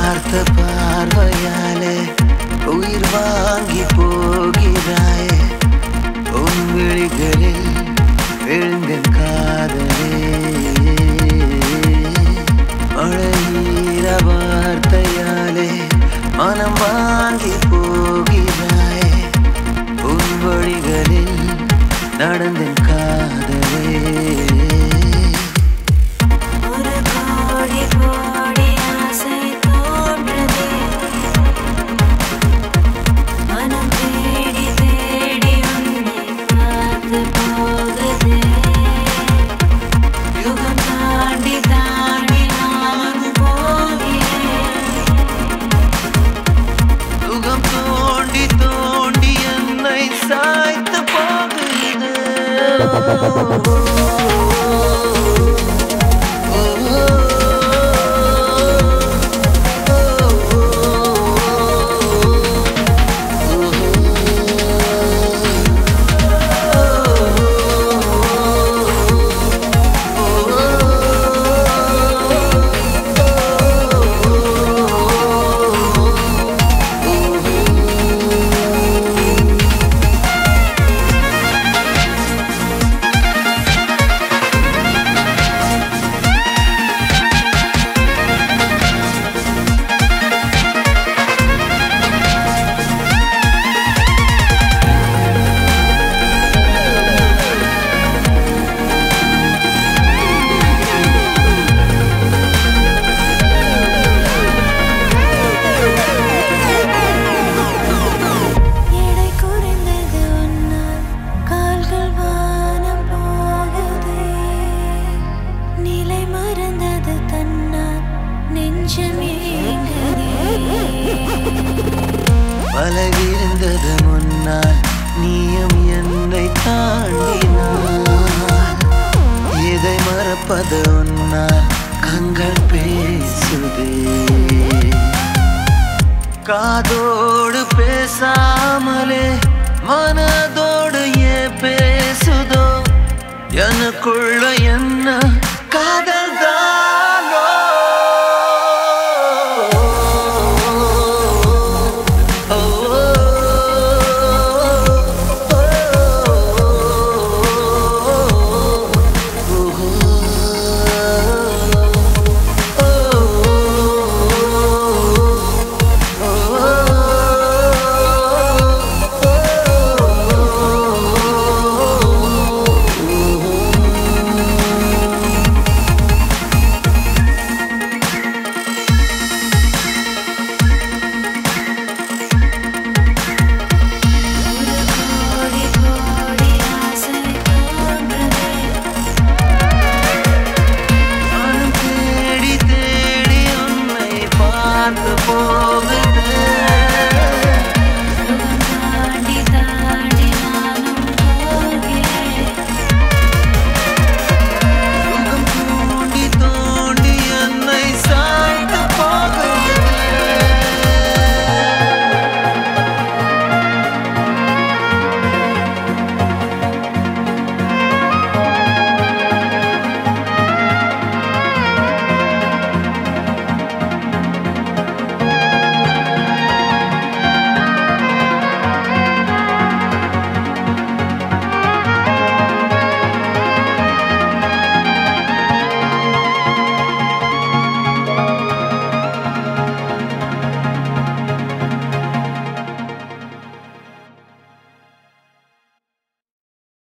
பார்த்த பார்வையாலே உயிர் வாங்கி போகிறாயே உன் விழிகளில் விழுந்த காதலே மழையீர வார்த்தையாலே மனம் வாங்கி போகிறாயே உன் வழிகளில் நடந்த காதலே ஒரு கோடி கோடி ஆசை தோன்றுதே மனம் தேடி தேடி உன்னை பார்த்து போகுதே யுகம் தாண்டி தாண்டி நான் போகிறேன் சுகம் தோண்டி தோண்டி என்னை சாய்த்து போகுது எடை குறைந்தது உன்னால் கால்கள் வானம் போகுதே நிலை மறந்தது தன்னால் நெஞ்சம் ஏங்குதே பலகிருந்தது முன்னால் நீயும் என்னை தாண்டினார் இதை மறப்பது உன்னால் கண்கள் பேசுதே காதோடு பேசாமலே மனதோடு ஏன் பேசுதோ எனக்குள்ள என்ன காதல்